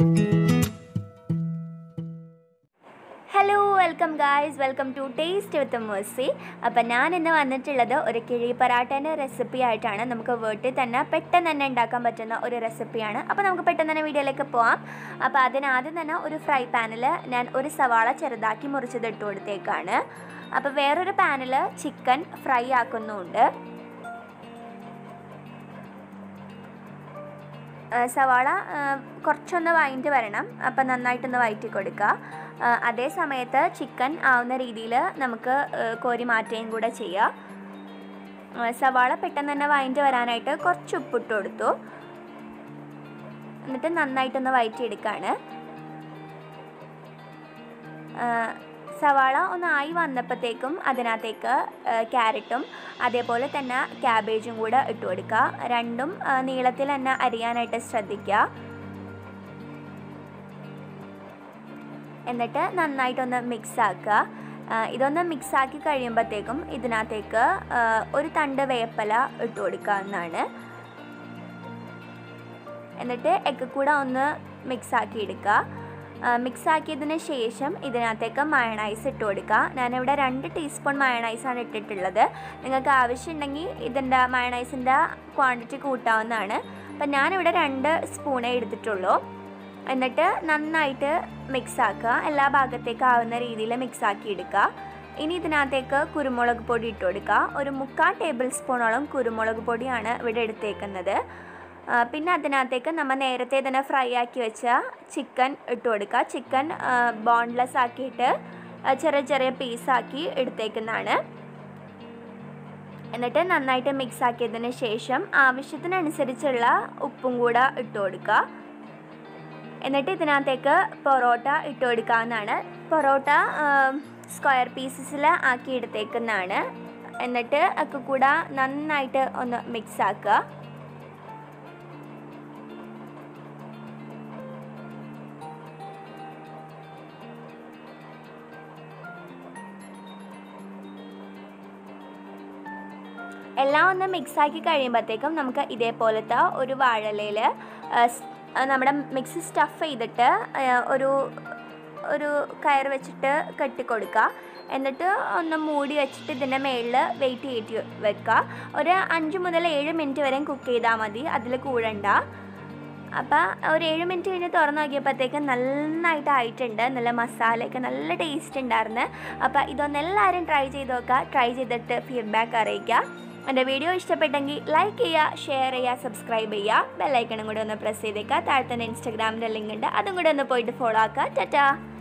hello welcome guys welcome to taste with Mercy appam ഞാൻ ഇന്ന് വന്നിട്ടുള്ളത് ഒരു കിഴി പറാട്ടേൻ്റെ റെസിപ്പി ആയിട്ടാണ് നമുക്ക് വീട്ടിൽ തന്നെ പെട്ടെന്ന് തന്നെ ഉണ്ടാക്കാൻ പറ്റുന്ന ഒരു റെസിപ്പിയാണ് അപ്പോൾ നമുക്ക് പെട്ടെന്ന് തന്നെ വീഡിയോയിലേക്ക് പോവാം അപ്പോൾ അതിനാദ്യം തന്നെ ഒരു ഫ്രൈ പാനിൽ ഞാൻ ഒരു സവാള ചെറുതാക്കി മുറിച്ചത് ഇട്ട് കൊടുത്തേക്കാണ് അപ്പോൾ വേറൊരു പാനിൽ ചിക്കൻ ഫ്രൈ ആക്കുന്നുണ്ട് സവാള കുറച്ചൊന്ന് വഴറ്റി വരണം അപ്പം നന്നായിട്ടൊന്ന് വഴറ്റി കൊടുക്കുക അതേ സമയത്ത് ചിക്കൻ ആവുന്ന രീതിയിൽ നമുക്ക് കോരി മാറ്റുകയും കൂടെ ചെയ്യാം സവാള പെട്ടെന്ന് തന്നെ വഴറ്റി വരാനായിട്ട് കുറച്ച് ഉപ്പിട്ട് കൊടുത്തു എന്നിട്ട് നന്നായിട്ടൊന്ന് വഴറ്റിയെടുക്കുകയാണ് സവാള ഒന്ന് ആയി വന്നപ്പോഴത്തേക്കും അതിനകത്തേക്ക് ക്യാരറ്റും അതേപോലെ തന്നെ ക്യാബേജും കൂടെ ഇട്ട് കൊടുക്കുക രണ്ടും നീളത്തിൽ തന്നെ അരിയാനായിട്ട് ശ്രദ്ധിക്കുക എന്നിട്ട് നന്നായിട്ടൊന്ന് മിക്സ് ആക്കുക ഇതൊന്ന് മിക്സ് ആക്കി കഴിയുമ്പോഴത്തേക്കും ഇതിനകത്തേക്ക് ഒരു തണ്ട് വേപ്പല ഇട്ട് കൊടുക്കാവുന്നതാണ് എന്നിട്ട് എഗ് കൂടെ ഒന്ന് മിക്സ് ആക്കി എടുക്കുക മിക്സ് ആക്കിയതിന് ശേഷം ഇതിനകത്തേക്ക് മയണൈസ് ഇട്ട് കൊടുക്കുക ഞാനിവിടെ രണ്ട് ടീസ്പൂൺ മയണൈസാണ് ഇട്ടിട്ടുള്ളത് നിങ്ങൾക്ക് ആവശ്യമുണ്ടെങ്കിൽ ഇതിൻ്റെ മയണൈസിൻ്റെ ക്വാണ്ടിറ്റി കൂട്ടാവുന്നതാണ് അപ്പം ഞാനിവിടെ രണ്ട് സ്പൂണേ എടുത്തിട്ടുള്ളൂ എന്നിട്ട് നന്നായിട്ട് മിക്സ് ആക്കുക എല്ലാ ഭാഗത്തേക്ക് ആവുന്ന രീതിയിൽ മിക്സ് ആക്കി എടുക്കുക ഇനി ഇതിനകത്തേക്ക് കുരുമുളക് പൊടി ഇട്ട് കൊടുക്കുക ഒരു മുക്കാൽ ടേബിൾ സ്പൂണോളം കുരുമുളക് പൊടിയാണ് ഇവിടെ എടുത്തേക്കുന്നത് പിന്നെ അതിനകത്തേക്ക് നമ്മൾ നേരത്തെ തന്നെ ഫ്രൈ ആക്കി വെച്ച ചിക്കൻ ഇട്ട് കൊടുക്കുക ചിക്കൻ ബോൺലെസ് ആക്കിയിട്ട് ചെറിയ ചെറിയ പീസാക്കി എടുത്തേക്കുന്നതാണ് എന്നിട്ട് നന്നായിട്ട് മിക്സ് ആക്കിയതിന് ശേഷം ആവശ്യത്തിനനുസരിച്ചുള്ള ഉപ്പും കൂടെ ഇട്ട് കൊടുക്കുക എന്നിട്ട് ഇതിനകത്തേക്ക് പൊറോട്ട ഇട്ട് കൊടുക്കാവുന്നതാണ് പൊറോട്ട സ്ക്വയർ പീസസിൽ ആക്കി എടുത്തേക്കുന്നതാണ് എന്നിട്ട് ഒക്കെ കൂടെ നന്നായിട്ട് ഒന്ന് മിക്സ് ആക്കുക എല്ലാം ഒന്ന് മിക്സാക്കി കഴിയുമ്പോഴത്തേക്കും നമുക്ക് ഇതേപോലത്തെ ഒരു വാഴലയിൽ നമ്മുടെ മിക്സ് സ്റ്റഫ് ചെയ്തിട്ട് ഒരു ഒരു കയർ വെച്ചിട്ട് കെട്ടിക്കൊടുക്കുക എന്നിട്ട് ഒന്ന് മൂടി വെച്ചിട്ട് ഇതിൻ്റെ മുകളിൽ വെയിറ്റ് കയറ്റി വെക്കുക ഒരു അഞ്ച് മുതൽ ഏഴ് മിനിറ്റ് വരെ കുക്ക് ചെയ്താൽ മതി അതിൽ കൂടണ്ട അപ്പോൾ ഒരു ഏഴ് മിനിറ്റ് കഴിഞ്ഞ് തുറന്ന് നോക്കിയപ്പോഴത്തേക്ക് നന്നായിട്ട് ആയിട്ടുണ്ട് നല്ല മസാലയൊക്കെ നല്ല ടേസ്റ്റ് ഉണ്ടായിരുന്നു അപ്പോൾ ഇതൊന്ന് എല്ലാവരും ട്രൈ ചെയ്ത് നോക്കുക ട്രൈ ചെയ്തിട്ട് ഫീഡ്ബാക്ക് അറിയിക്കുക എൻ്റെ വീഡിയോ ഇഷ്ടപ്പെട്ടെങ്കിൽ ലൈക്ക് ചെയ്യുക ഷെയർ ചെയ്യുക സബ്സ്ക്രൈബ് ചെയ്യുക ബെല്ലൈക്കണും കൂടെ ഒന്ന് പ്രസ് ചെയ്തേക്കുക താഴെ തന്നെ ഇൻസ്റ്റാഗ്രാമിൻ്റെ ലിങ്ക് ഉണ്ട് അതും കൂടെ ഒന്ന് പോയിട്ട് ഫോളോ ആക്കുക ടാറ്റാ